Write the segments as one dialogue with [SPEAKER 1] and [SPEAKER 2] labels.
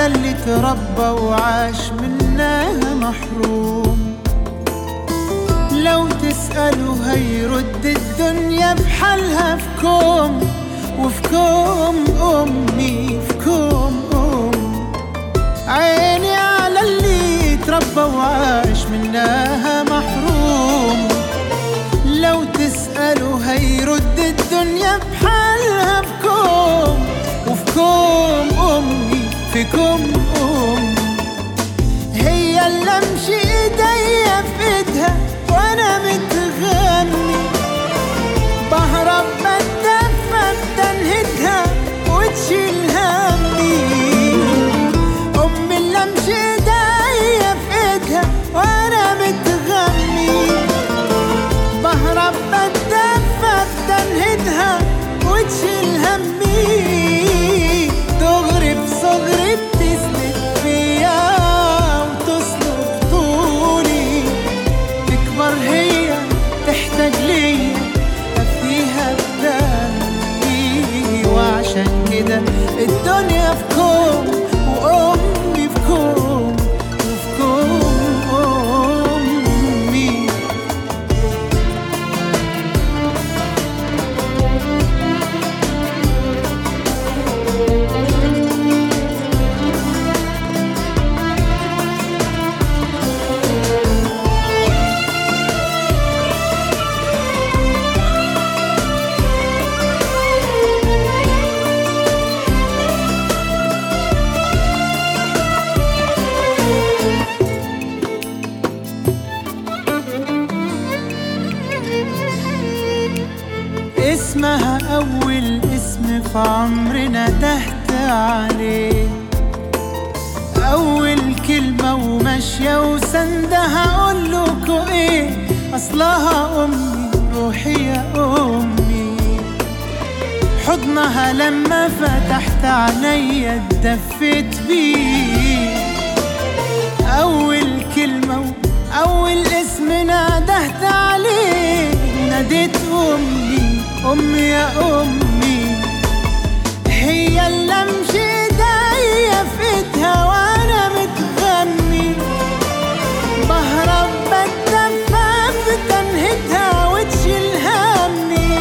[SPEAKER 1] على اللي تربى وعاش منها محروم لو تسأله هيرد الدنيا بحالها في كوم وفي كوم أمي في كوم أم عيني على اللي تربى وعاش منها محروم لو تسأله هيرد الدنيا بحالها في كوم وفي كوم أمي في كوم أم هي اللي امشي ايديا في ايدها وانا متغني بهرب بتدفى بتنهدها وتشيل همي امي اللي امشي ايديا في ايدها وانا متغني بهرب بتدفى بتنهدها وتشيل همي دغري بصغري بتسند فيا وتصلب طولي تكبر هي تحتاج ليا افديها بدمي وعشان كده الدنيا في كوم وامي في كوم وفي كوم امي اسمها أول اسم في عمرنا تهت عليه أول كلمة وماشية وسندها أقول لكوا إيه أصلها أمي روحي يا أمي حضنها لما فتحت عينيا اتدفيت بيه أول كلمة وأول اسم نادهت عليه ناديت أمي أمي يا أمي هي اللي أمشي إيديا في إيدها وأنا متغني بهرب بتدفى بتنهدها وتشيل همي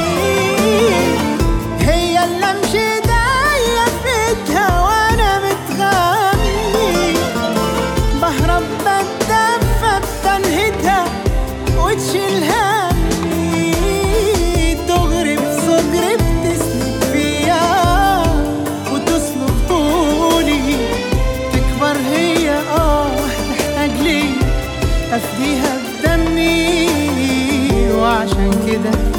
[SPEAKER 1] هي اللي أمشي إيديا في إيدها وأنا متغني بهرب بتدفى بتنهدها وتشيل همي دغري بصدري بتسند فيا وتصلب طولي تكبر هي اه تحتاج لي افديها بدمي وعشان كده